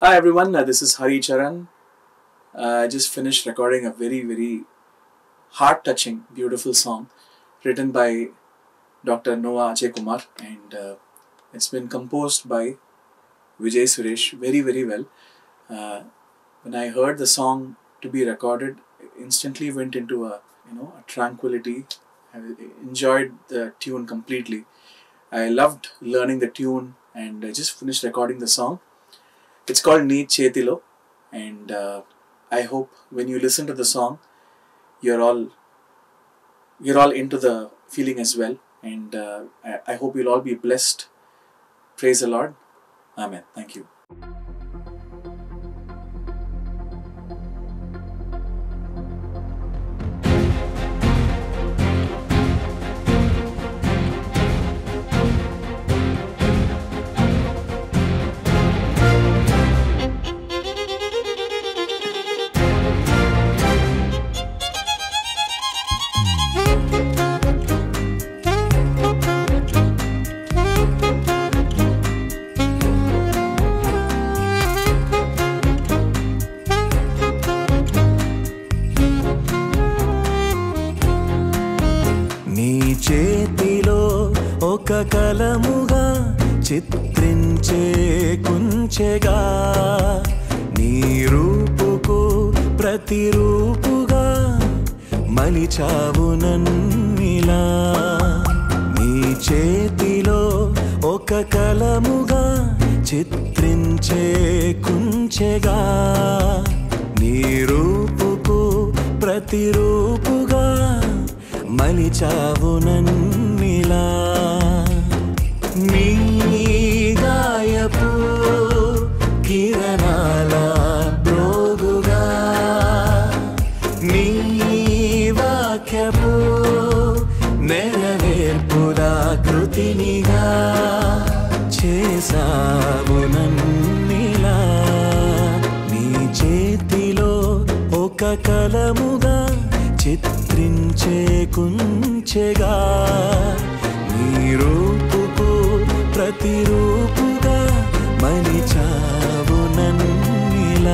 Hi everyone, uh, this is Hari Charan. Uh, I just finished recording a very, very heart touching, beautiful song written by Dr. Noah Ajay Kumar and uh, it's been composed by Vijay Suresh very, very well. Uh, when I heard the song to be recorded, instantly went into a you know a tranquility. I enjoyed the tune completely. I loved learning the tune and I just finished recording the song. It's called Need Chetilo, and uh, I hope when you listen to the song, you're all you're all into the feeling as well, and uh, I, I hope you'll all be blessed. Praise the Lord, Amen. Thank you. నీ చేతిలో ఒక కలముగా చిత్రించే కుంచెగా నీ రూపుకు ప్రతిరూపుగా మలిచావు నన్నిలా నీ చేతిలో ఒక కలముగా చిత్రించే కుంచెగా నీ రూపుకు ప్రతిరూపుగా మలిచావు నన్నిలా నీ గాయపు కిరణాల బ్రోగుగా నీ వాక్యపు నెరవేర్పులా కృతినిగా చేసావు నన్నిలా నీ చేతిలో ఒక కలముగా చిత్రించే కుంచెగా నీ రూపుకు ప్రతిరూపుగా మలిచావు నన్నిలా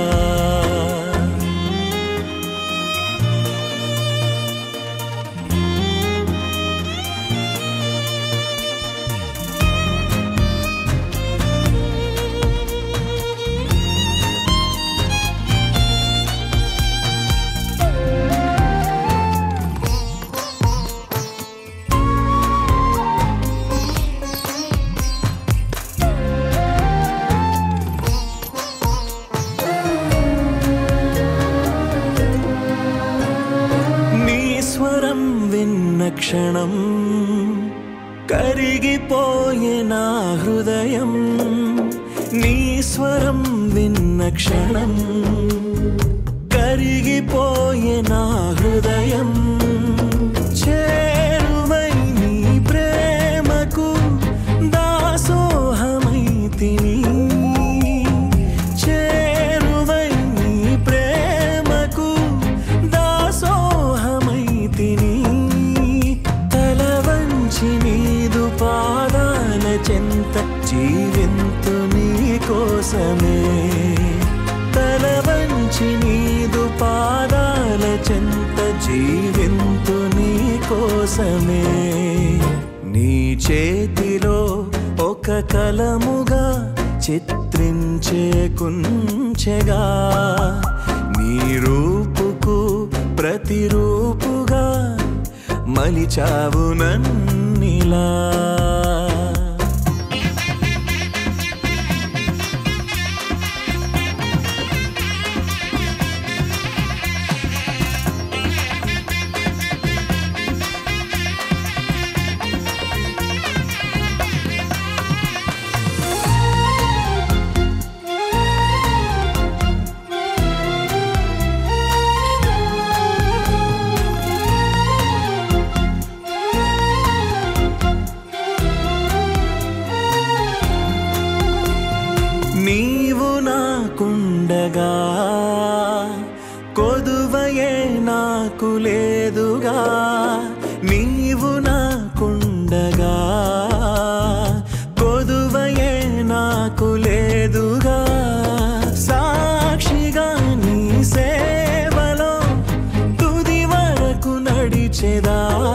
నీ స్వరం విన్న క్షణం కరిగిపోయే నా హృదయం నీ స్వరం విన్న క్షణం కరిగిపోయే నా హృదయం చేరువై నీ ప్రేమకు దాసోహమై తిని చేరువై నీ ప్రేమకు దాసోహమై తిని తల వంచి నీదు పాదాల చెంత జీవింతు నీ కోసమే తల వంచి నీదు పాదాల చెంత జీవింతు నీ కోసమే నీ చేతిలో ఒక కలముగా చిత్రించే కుంచెగా నీ రూపుకు ప్రతిరూపుగా మలిచావు నన్నిలా నిలిచెదా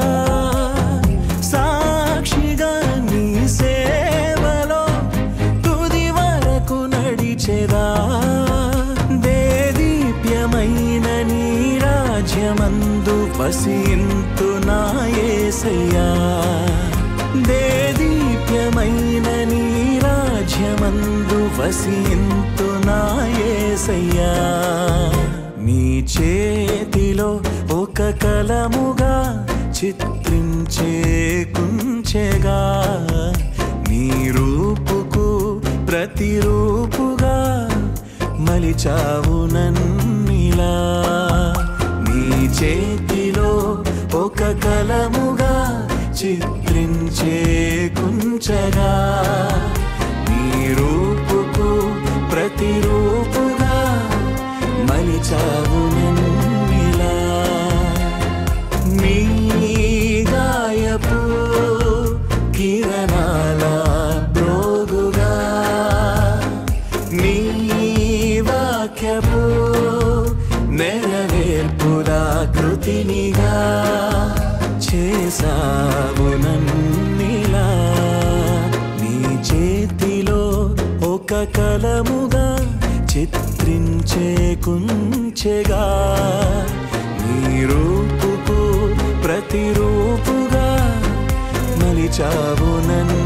సాక్షిగా నీ సేవలో తుది వరకు నడిచెదా దేదీప్యమైన నీ రాజ్యమందు వసింతు నా యేసయ్యా దేదీప్యమైన నీ రాజ్యమందు వసింతు నా యేసయ్యా నీ చేతిలో ఒక కలముగా చిత్రించే కుంచెగా నీ రూపుకు ప్రతిరూపుగా మలిచావు నన్నిలా నీ చేతిలో ఒక కలముగా చిత్రించే కుంచగా నీ రూపుకు ప్రతిరూపుగా మలిచావు నన్నిలా నీ గాయపు కిరణాల బ్రోగుగా నీ వాక్యపు నెరవేర్పులా కృతినిగా చేసావు నన్నిలా నీ చేతిలో ఒక కలముగా చిత్రించే కుంచెగా నీ రూపుకు ప్రతిరూపుగా మలిచావు నన్ను